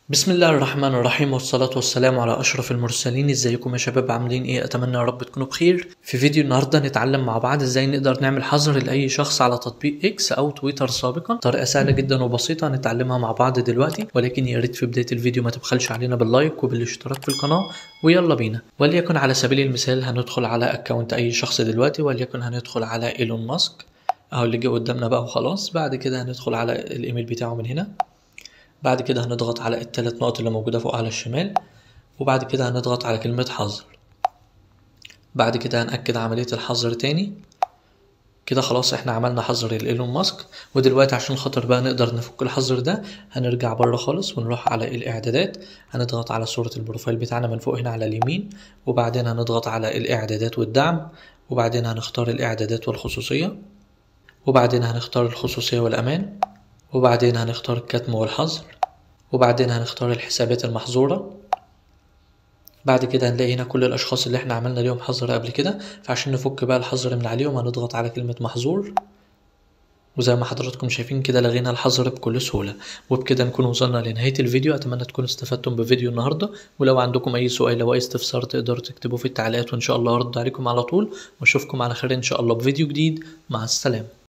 بسم الله الرحمن الرحيم والصلاة والسلام على أشرف المرسلين ازيكم يا شباب عاملين ايه أتمنى يا رب تكونوا بخير في فيديو النهاردة نتعلم مع بعض ازاي نقدر نعمل حظر لأي شخص على تطبيق اكس أو تويتر سابقا طريقة سهلة جدا وبسيطة هنتعلمها مع بعض دلوقتي ولكن يا ريت في بداية الفيديو ما تبخلش علينا باللايك وبالاشتراك في القناة ويلا بينا وليكن على سبيل المثال هندخل على أكونت أي شخص دلوقتي وليكن هندخل على إيلون ماسك اهو اللي جه قدامنا بقى وخلاص بعد كده هندخل على الايميل بتاعه من هنا بعد كده هنضغط على الثلاث نقط اللي موجودة فوق على الشمال وبعد كده هنضغط على كلمة حظر بعد كده هنأكد عملية الحظر تاني كده خلاص احنا عملنا حظر لإيلون ماسك ودلوقتي عشان خاطر بقى نقدر نفك الحظر ده هنرجع بره خالص ونروح على الإعدادات هنضغط على صورة البروفايل بتاعنا من فوق هنا على اليمين وبعدين هنضغط على الإعدادات والدعم وبعدين هنختار الإعدادات والخصوصية وبعدين هنختار الخصوصية والأمان وبعدين هنختار الكتم والحظر وبعدين هنختار الحسابات المحظورة بعد كده هنلاقي هنا كل الأشخاص اللي احنا عملنا ليهم حظر قبل كده فعشان نفك بقى الحظر من عليهم هنضغط على كلمة محظور وزي ما حضراتكم شايفين كده لغينا الحظر بكل سهولة وبكده نكون وصلنا لنهاية الفيديو أتمنى تكونوا استفدتم بفيديو النهاردة ولو عندكم أي سؤال أو أي استفسار تقدروا تكتبوه في التعليقات وإن شاء الله أرد عليكم على طول وأشوفكم على خير إن شاء الله بفيديو جديد مع السلامة